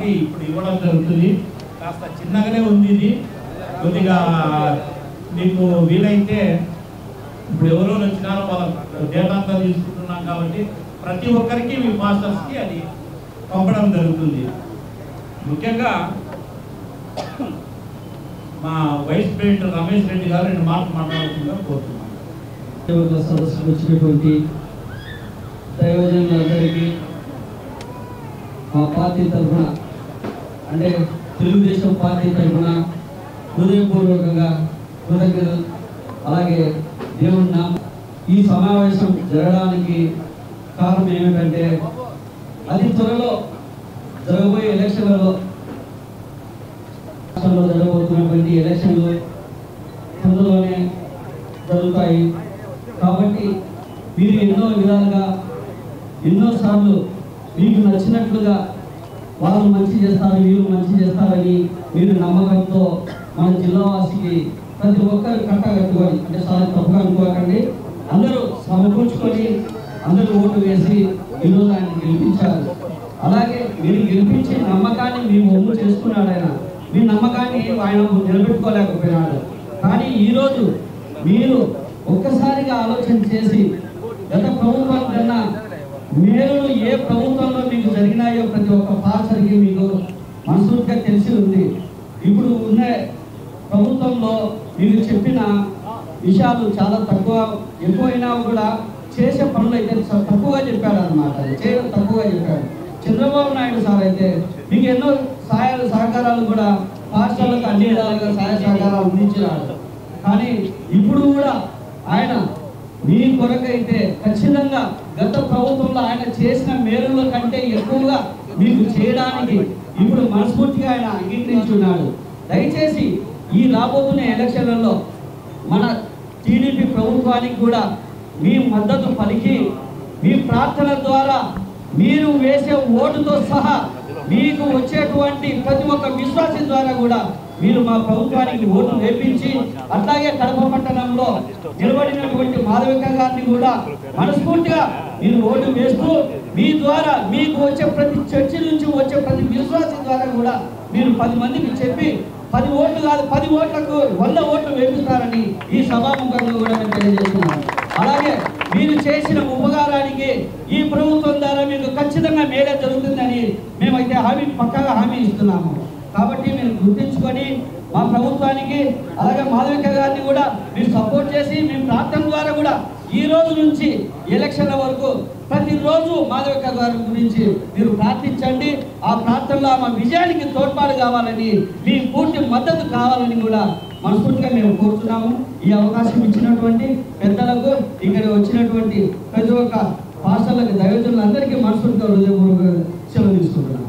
copy ఇప్పుడు ఇవ్వడం జరుగుతుంది కాస్త చిన్నగానే ఉంది ఇది కొద్దిగా మీకు వీలైతే ఇప్పుడు ఎవరో వచ్చినారో వాళ్ళ డేటా అంతా తీసుకుంటున్నాం కాబట్టి ప్రతి ఒక్కరికి మీ మాస్టర్స్కి అది పంపడం జరుగుతుంది ముఖ్యంగా మా వైస్ ప్రెసిడెంట్ రమేష్ రెడ్డి గారు రెండు మాటలు మాట్లాడుతుందిగా కోరుతున్నాను ఒక సదస్సుకు వచ్చినటువంటి దైవజనులందరికీ మా పార్టీ తరఫున అంటే తెలుగుదేశం పార్టీ తరఫున హృదయపూర్వకంగా కృతజ్ఞతలు అలాగే దేవుని నామ ఈ సమావేశం జరగడానికి కారణం ఏమిటంటే అతి త్వరలో జరగబోయే ఎలక్షన్లలో రాష్ట్రంలో జరగబోతున్నటువంటి ఎలక్షన్లు తొందరలోనే జరుగుతాయి కాబట్టి మీరు ఎన్నో విధాలుగా ఎన్నోసార్లు మీకు నచ్చినట్లుగా వాళ్ళు మంచి చేస్తారు వీరు మంచి చేస్తారని మీరు నమ్మకంతో మన జిల్లావాసికి ప్రతి ఒక్కరు కట్టగట్టుకొని అంటే చాలా తప్పుగా అనుకోకండి అందరూ సమకూర్చుకొని అందరూ ఓటు వేసి ఈరోజు ఆయన గెలిపించారు అలాగే మీరు గెలిపించే నమ్మకాన్ని మీ ఒమ్ము చేసుకున్నాడు ఆయన మీ నమ్మకాన్ని ఆయన నిలబెట్టుకోలేకపోయినాడు కానీ ఈరోజు మీరు ఒక్కసారిగా ఆలోచన చేసి గత ప్రభుత్వం కన్నా మేలులు ఏ ప్రభుత్వంలో మీకు జరిగినాయో ప్రతి ఒక్క పాసరికి మీకు మనస్ఫూర్తిగా తెలిసి ఉంది ఇప్పుడు ఉన్న ప్రభుత్వంలో మీరు చెప్పిన విషయాలు చాలా తక్కువ ఎక్కువైనా కూడా చేసే పనులు అయితే చాలా తక్కువగా చెప్పాడు అనమాట చేయడం తక్కువగా చెప్పాడు చంద్రబాబు నాయుడు సార్ అయితే మీకు ఎన్నో సహాయాలు సహకారాలు కూడా పాఠశాలకు అన్ని విధాలుగా సహాయ సహకారాలు అందించినాడు కానీ ఇప్పుడు కూడా ఆయన మీ కొరకైతే ఖచ్చితంగా గత ప్రభుత్వంలో ఆయన చేసిన మేలుల కంటే ఎక్కువగా మీకు చేయడానికి ఇప్పుడు మనస్ఫూర్తిగా ఆయన అంగీకరించున్నాడు దయచేసి ఈ రాబోతున్న ఎలక్షన్లలో మన టీడీపీ ప్రభుత్వానికి కూడా మీ మద్దతు పలికి మీ ప్రార్థన ద్వారా మీరు వేసే ఓటుతో సహా మీకు వచ్చేటువంటి ప్రతి ఒక్క విశ్వాసం ద్వారా కూడా మీరు మా ప్రభుత్వానికి ఓటు వేపించి అట్లాగే కడప పట్టణంలో నిలబడినటువంటి మాధవిక గారిని కూడా మనస్ఫూర్తిగా మీరు ఓటు వేస్తూ మీ ద్వారా మీకు వచ్చే ప్రతి చర్చి నుంచి వచ్చే ప్రతి విశ్వాసం ద్వారా కూడా మీరు పది మందికి చెప్పి పది ఓట్లు కాదు పది ఓట్లకు వంద ఓట్లు వేపిస్తారని ఈ సభాముఖంగా కూడా నేను తెలియజేస్తున్నాను అలాగే మీరు చేసిన ఉపకారానికి ఈ ప్రభుత్వం ద్వారా మీకు ఖచ్చితంగా మేలే జరుగుతుందని మేమైతే హామీ పక్కాగా హామీ ఇస్తున్నాము కాబట్టి మీరు గుర్తించుకొని మా ప్రభుత్వానికి అలాగే మాధవిక గారిని కూడా మీరు సపోర్ట్ చేసి మీ ప్రార్థన ద్వారా కూడా ఈ రోజు నుంచి ఎలక్షన్ల వరకు ప్రతిరోజు మాధవిక గారి గురించి మీరు ప్రార్థించండి ఆ ప్రార్థనలో ఆమె విజయానికి తోడ్పాటు కావాలని మీ పూర్తి మద్దతు కావాలని కూడా మనస్ఫూర్తిగా మేము కోరుతున్నాము ఈ అవకాశం ఇచ్చినటువంటి పెద్దలకు ఇక్కడ వచ్చినటువంటి ప్రతి ఒక్క పాస్టర్లకు దైవజనులందరికీ మనస్ఫూర్తిగా హృదయపూర్వక సెలవు తీసుకుంటున్నాను